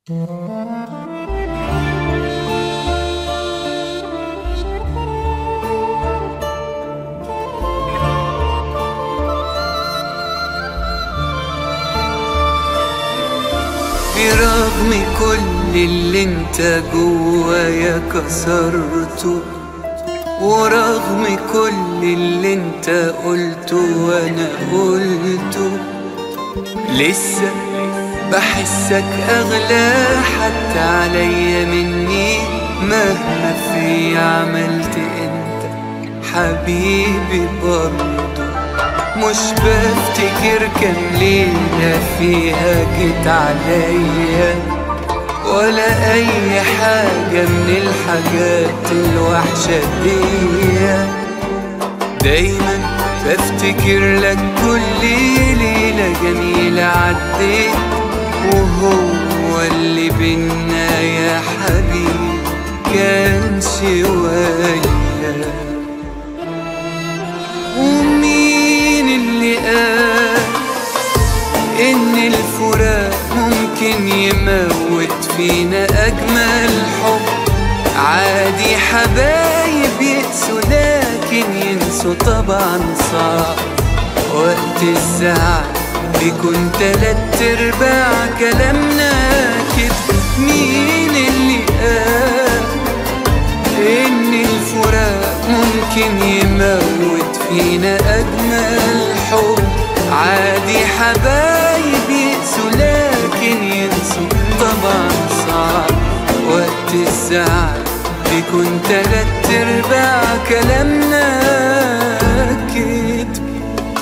برغم كل اللي انت جوايا كسرته ورغم كل اللي انت قلته وانا قلته لسه بحسك اغلى حتى عليا مني مهما في عملت انت حبيبي برضه مش بفتكر كام ليلة فيها جيت عليا ولا أي حاجة من الحاجات الوحشة دي دايما بفتكر لك كل ليلة جميلة عديت وهو اللي بينا يا حبيبي كان شوية ومين اللي قال إن الفراق ممكن يموت فينا أجمل حب عادي حبايب يقسوا لكن ينسوا طبعا صعب وقت الزعل بيكون تلات ارباع كلامنا كده مين اللي قال إن الفراق ممكن يموت فينا أجمل حب عادي حبايب يقسوا لكن ينسوا طبعا صعب وقت الزعل بيكون تلات ارباع كلامنا كده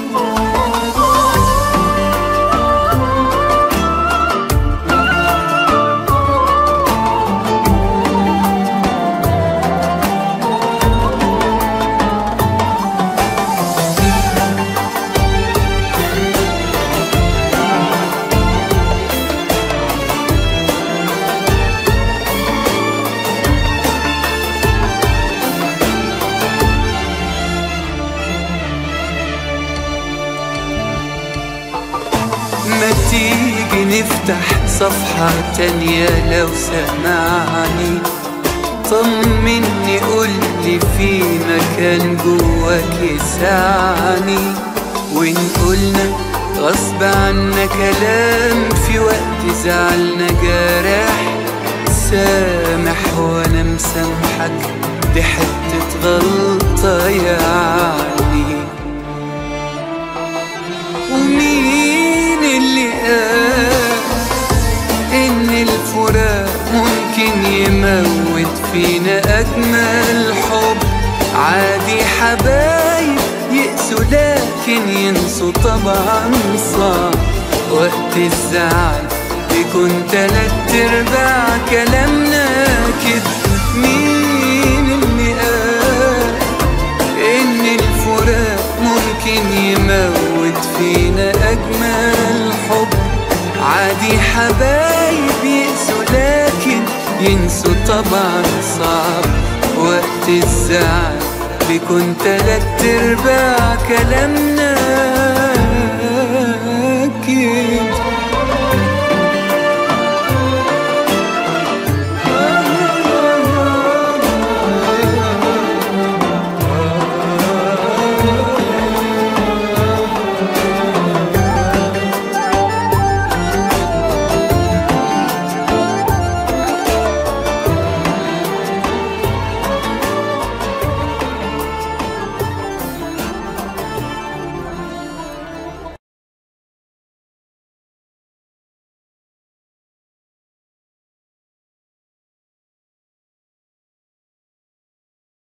ما تيجي نفتح صفحة تانية لو سمعني طمني قولي في مكان جواك يسعني وإن قلنا غصب عنا كلام في وقت زعلنا جارح سامح وانا مسامحك دي حتة غلطة يعني ومين اللي قال إن الفراق ممكن يموت فينا أجمل حب عادي حبايب يقسوا لكن ينسوا طبعا صعب وقت الزعل بيكون تلات ارباع كلامنا كده مين اللي قال إن الفراق ممكن يموت فينا أجمل حب عادي حبايب يقسوا لكن ينسوا طبعا صعب وقت الزعل بيكون تلات ارباع كلامنا